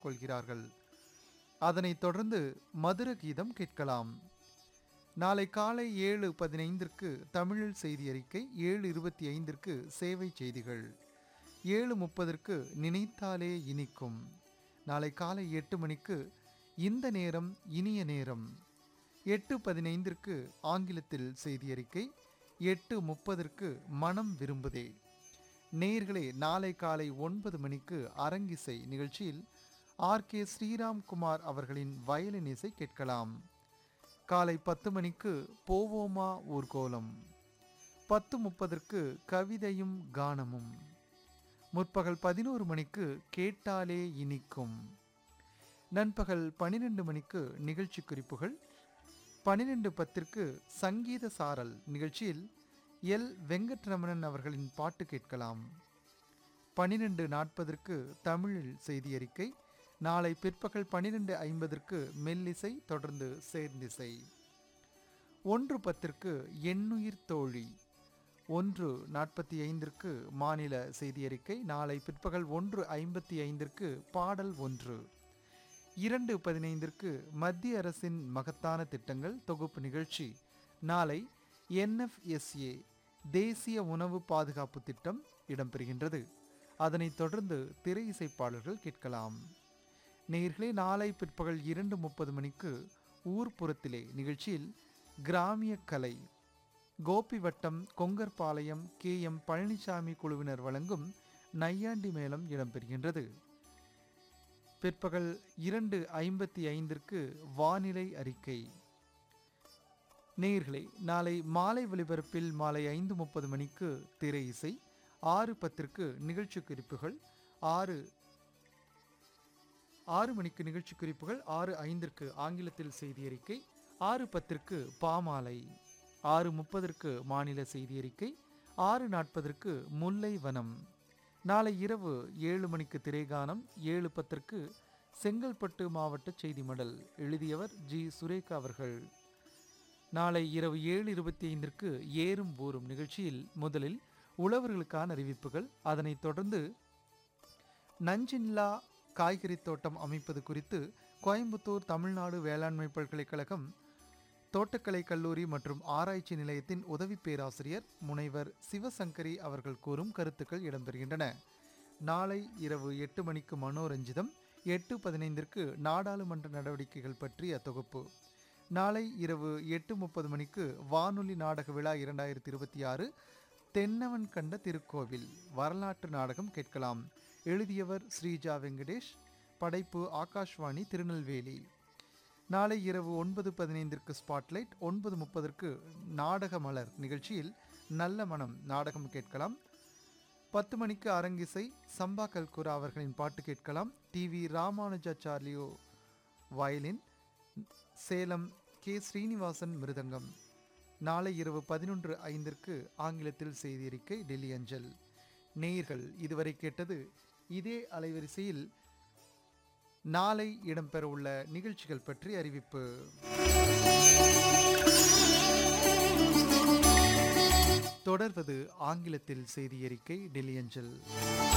கொள்கிறார்கள் அதனைத் தொடர்ந்து மதுர கீதம் கேட்கலாம் நாளை காலை ஏழு பதினைந்திற்கு தமிழில் செய்தி அறிக்கை ஏழு இருபத்தி ஐந்திற்கு சேவை செய்திகள் ஏழு முப்பதற்கு நினைத்தாலே இனிக்கும் நாளை காலை எட்டு மணிக்கு இந்த நேரம் இனிய நேரம் எட்டு பதினைந்திற்கு ஆங்கிலத்தில் செய்தி அறிக்கை எட்டு முப்பதற்கு மனம் விரும்புதே நேயர்களே நாளை காலை ஒன்பது மணிக்கு அரங்கிசை நிகழ்ச்சியில் ஆர் கே ஸ்ரீராம் குமார் அவர்களின் வயலின் இசை கேட்கலாம் காலை பத்து மணிக்கு போவோமா ஊர்கோலம் பத்து முப்பதற்கு கவிதையும் கானமும் முற்பகல் பதினோரு மணிக்கு கேட்டாலே இனிக்கும் நண்பகல் பன்னிரெண்டு மணிக்கு நிகழ்ச்சி குறிப்புகள் பன்னிரெண்டு பத்திற்கு சங்கீத சாரல் நிகழ்ச்சியில் எல் வெங்கட்ரமணன் அவர்களின் பாட்டு கேட்கலாம் பன்னிரெண்டு நாற்பதற்கு தமிழில் செய்தி அறிக்கை நாளை பிற்பகல் பன்னிரெண்டு ஐம்பதற்கு மெல்லிசை தொடர்ந்து சேர்ந்திசை ஒன்று பத்திற்கு எண்ணுயிர் தோழி ஒன்று நாற்பத்தி ஐந்திற்கு மாநில செய்தி அறிக்கை நாளை பிற்பகல் ஒன்று ஐம்பத்தி ஐந்திற்கு பாடல் ஒன்று இரண்டு பதினைந்திற்கு மத்திய அரசின் மகத்தான திட்டங்கள் தொகுப்பு நிகழ்ச்சி நாளை என்எஃப்எஸ்ஏ தேசிய உணவு பாதுகாப்பு திட்டம் இடம்பெறுகின்றது அதனைத் தொடர்ந்து திரை இசைப்பாடல்கள் கேட்கலாம் நேர்களே நாளை பிற்பகல் இரண்டு முப்பது மணிக்கு ஊர்ப்புறத்திலே நிகழ்ச்சியில் கிராமிய கலை கோபி வட்டம் கொங்கர்பாளையம் கே எம் பழனிசாமி குழுவினர் வழங்கும் நையாண்டி மேளம் இடம்பெறுகின்றது பிற்பகல் இரண்டு ஐம்பத்தி ஐந்திற்கு வானிலை அறிக்கை நேயர்களே நாளை மாலை ஒலிபரப்பில் மாலை ஐந்து முப்பது மணிக்கு திரை இசை ஆறு பத்திற்கு நிகழ்ச்சி குறிப்புகள் ஆறு ஆறு மணிக்கு நிகழ்ச்சி குறிப்புகள் ஆறு ஐந்திற்கு ஆங்கிலத்தில் செய்தி அறிக்கை ஆறு பத்திற்கு பாமாலை ஆறு முப்பதற்கு மாநில செய்தி அறிக்கை ஆறு நாற்பதற்கு முல்லை வனம் நாளை இரவு ஏழு மணிக்கு திரைகானம் ஏழு பத்திற்கு செங்கல்பட்டு மாவட்ட செய்தி மடல் எழுதியவர் ஜி சுரேகா அவர்கள் நாளை இரவு ஏழு இருபத்தி ஐந்திற்கு ஏறும் ஊறும் நிகழ்ச்சியில் முதலில் உழவர்களுக்கான அறிவிப்புகள் அதனைத் தொடர்ந்து நஞ்சில்லா காய்கறி தோட்டம் அமைப்பது குறித்து கோயம்புத்தூர் தமிழ்நாடு வேளாண்மை பல்கலைக்கழகம் தோட்டக்கலை கல்லூரி மற்றும் ஆராய்ச்சி நிலையத்தின் உதவி பேராசிரியர் முனைவர் சிவசங்கரி அவர்கள் கூறும் கருத்துக்கள் இடம்பெறுகின்றன நாளை இரவு எட்டு மணிக்கு மனோரஞ்சிதம் எட்டு பதினைந்திற்கு நாடாளுமன்ற நடவடிக்கைகள் பற்றிய தொகுப்பு நாளை இரவு எட்டு முப்பது மணிக்கு வானொலி நாடக விழா இரண்டாயிரத்தி இருபத்தி ஆறு தென்னவன் கண்ட திருக்கோவில் வரலாற்று நாடகம் கேட்கலாம் எழுதியவர் ஸ்ரீஜா வெங்கடேஷ் படைப்பு ஆகாஷ்வாணி திருநெல்வேலி நாளை இரவு ஒன்பது பதினைந்திற்கு ஸ்பாட்லைட் ஒன்பது முப்பதற்கு நாடக மலர் நிகழ்ச்சியில் நல்ல மனம் நாடகம் கேட்கலாம் பத்து மணிக்கு அரங்கிசை சம்பா கல்குரா அவர்களின் பாட்டு கேட்கலாம் டி வி ராமானுஜாச்சார்லியோ வயலின் சேலம் கே ஸ்ரீனிவாசன் மிருதங்கம் நாளை இரவு பதினொன்று ஐந்திற்கு ஆங்கிலத்தில் செய்தி அறிக்கை டெல்லி அஞ்சல் நேயர்கள் இதுவரை கேட்டது இதே அலைவரிசையில் நாளை இடம்பெறவுள்ள நிகழ்ச்சிகள் பற்றி அறிவிப்பு தொடர்வது ஆங்கிலத்தில் செய்தி அறிக்கை டெல்லி அஞ்சல்